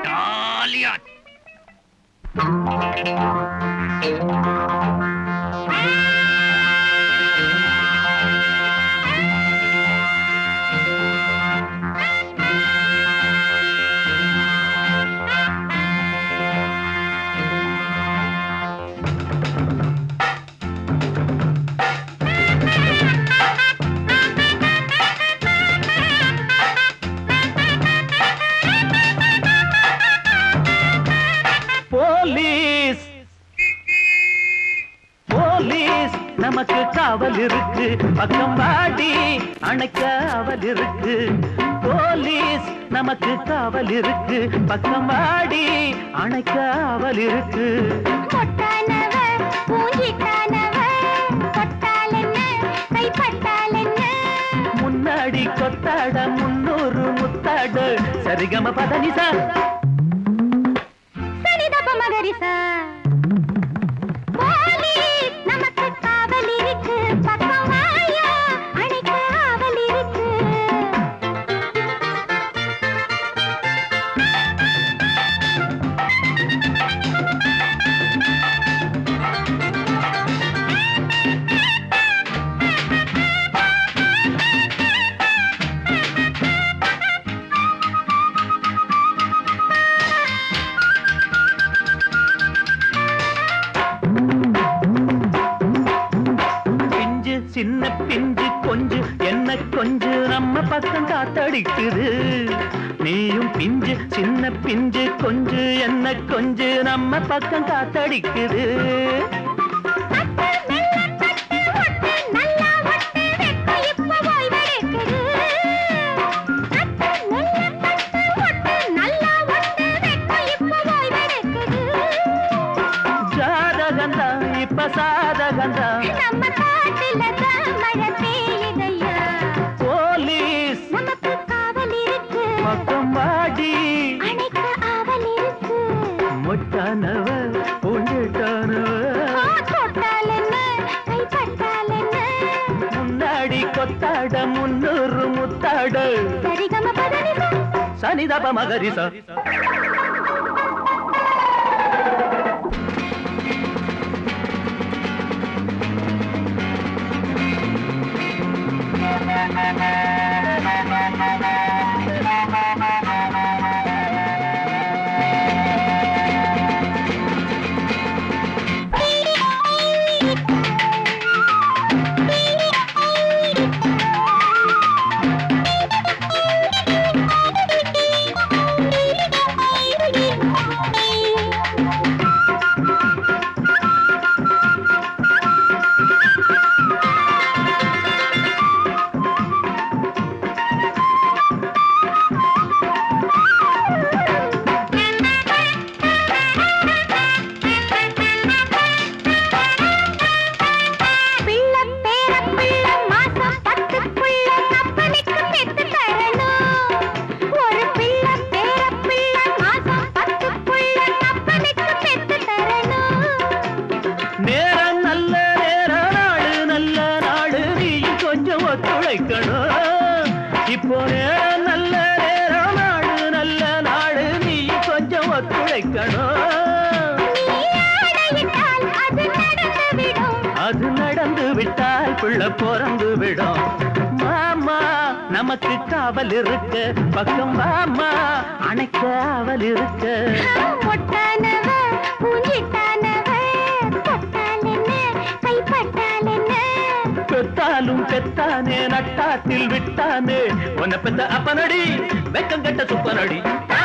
ஜாலியா police police நமக்கு காவல் இருக்கு பக்கம் வாடி அணைக்க அவல் இருக்கு போலீஸ் நமக்கு காவல் இருக்கு பக்கம் வாடி அணைக்க அவல் இருக்கு கொட்டானவ பூஞ்சிட்டானவ தொட்டால் என்ன கைப்பட்டால் என்ன முன்னாடி கொத்தாட முன்னூறு முத்தாட சரிகம பதனிசா சரிதப்ப மகரிசா போலீஸ் நமக்கு காவல் இருக்கு பக்கம் வாயா அணைக்க ஆவல் இருக்கு பிஞ்சு சின்ன பிஞ்சு கொஞ்சு என்ன கொஞ்சு நம்ம பக்கம் காத்தடிக்குது நீயும் பிஞ்சு சின்ன பிஞ்சு கொஞ்சு என்ன கொஞ்சு நம்ம பக்கம் காத்தடிக்குது அட்டு மெல்ல தட்டு ஒட்டு நல்லா ஒட்டு வெக்க இப்ப ஓய்வெடுக்குது அட்டு மெல்ல தட்டு ஒட்டு நல்லா ஒட்டு வெக்க இப்ப ஓய்வெடுக்குது ஜாதகந்தா இப்ப சாதகந்தா நம்ம காட்டுல தான் மழை பெய்யுதையா போலீஸ் நமக்கு காவல் இருக்கு பக்கம் வாடி அணைக்க ஆவல் இருக்கு முட்டானவ பூண்டுட்டானவ ஆ, தொட்டால் என்ன கைப்பட்டால் என்ன முன்னாடி கொத்தாட முன்னூறு முத்தாட சரிகம பதனிசா சனிதப மகரிசா பிள்ளை பேர பிள்ளை மாசம் பத்துக்குள்ள அப்பனுக்கு பெத்து தரணும் ஒரு பிள்ளை பேர பிள்ளை மாசம் பத்துக்குள்ள அப்பனுக்கு பெத்து தரணும் நேரம் நல்ல நேரம் நாடு நல்ல நாடு நீயும் கொஞ்சம் ஒத்துழைக்கணும் இப்போ நேரம் நல்ல நேரம் நாடு நல்ல நாடு நீயும் கொஞ்சம் ஒத்துழைக்கணும் நீ ஆணையிட்டால் அது நடந்துவிடும் அது நடந்து விட்டால் பிள்ளை பிறந்து விடும் மாமா நமக்கு காவல் இருக்கு பக்கம் வாமா அணைக்க ஆவல் இருக்கு மொட்டானவ பூஞ்சிட்டானவ தொட்டால் என்ன கைப்பட்டால் என்ன பெத்தாலும் பெத்தானே நட்டாத்தில் விட்டானே உன்னை பெத்த அப்பனடி வெக்கம் கட்ட சுப்பனடி